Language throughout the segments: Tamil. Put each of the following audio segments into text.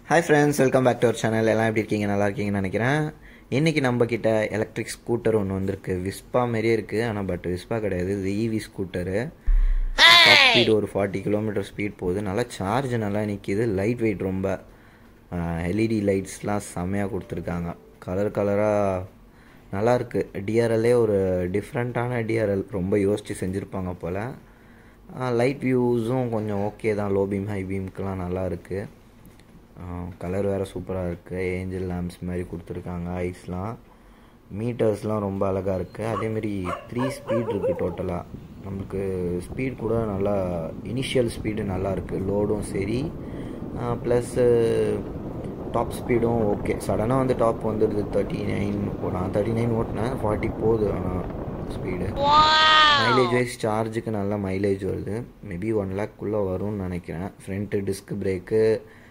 hi friends welcome back to our channel எல்லாம் எப்படி இருக்கீங்க நல்லா இருக்கீங்கன்னு நினைக்கிறேன் இன்றைக்கி நம்ம கிட்ட எலக்ட்ரிக் ஸ்கூட்டர் ஒன்று வந்திருக்கு விஸ்பா மாரியே இருக்குது ஆனால் பட் விஸ்பா கிடையாது இது இவி ஸ்கூட்டரு டாப் ஸ்பீடு ஒரு ஃபார்ட்டி கிலோமீட்டர் ஸ்பீட் போகுது நல்லா சார்ஜ் நல்லா நிற்கிது லைட் வெயிட் ரொம்ப எல்இடி லைட்ஸ்லாம் செம்மையாக கொடுத்துருக்காங்க கலர் கலராக நல்லா இருக்கு டிஆர்எல்லே ஒரு டிஃப்ரெண்ட்டான டிஆர்எல் ரொம்ப யோசித்து செஞ்சுருப்பாங்க போல் லைட் வியூஸும் கொஞ்சம் ஓகே தான் லோ பீம் ஹை பீம்க்கெலாம் நல்லா இருக்குது கலர் வேறு சூப்பராக இருக்குது ஏஞ்சல் லேம்ப்ஸ் மாதிரி கொடுத்துருக்காங்க ஐஸ்லாம் மீட்டர்ஸ்லாம் ரொம்ப அழகாக இருக்குது அதேமாரி த்ரீ ஸ்பீட் இருக்குது டோட்டலாக நமக்கு ஸ்பீட் கூட நல்லா இனிஷியல் ஸ்பீடு நல்லா இருக்குது லோடும் சரி ப்ளஸ்ஸு டாப் ஸ்பீடும் ஓகே சடனாக வந்து டாப் வந்துடுது தேர்ட்டி நைன் நான் தேர்ட்டி நைன் ஓட்டினேன் ஃபார்ட்டி போகுது ஆனால் ஸ்பீடு மைலேஜ் வைஸ் சார்ஜுக்கு நல்ல மைலேஜ் வருது மேபி ஒன் லேக்குள்ளே வரும்னு நினைக்கிறேன் front disc brake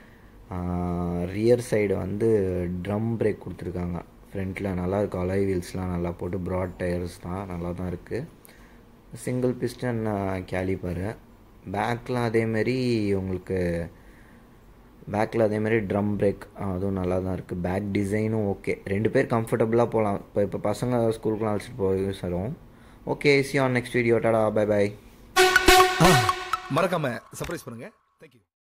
rear side வந்து ட்ரம் பிரேக் கொடுத்துருக்காங்க ஃப்ரண்ட்டில் நல்லா இருக்குது அலாய் வீல்ஸ்லாம் நல்லா போட்டு ப்ராட் டயர்ஸ் தான் நல்லா தான் இருக்குது சிங்கிள் பிஸ்டன் கேலிப்பரு பேக்கில் அதேமாரி உங்களுக்கு பேக்கில் அதேமாரி ட்ரம் பிரேக் அதுவும் நல்லா தான் இருக்குது பேக் டிசைனும் ஓகே ரெண்டு பேர் கம்ஃபர்டபுளாக போகலாம் இப்போ இப்போ பசங்க ஸ்கூலுக்குலாம் அழைச்சிட்டு போய் யூஸ் ஆகும் okay see on next video tata bye bye மறக்காம சர்ப்ரைஸ் பண்ணுங்க தேங்க்யூ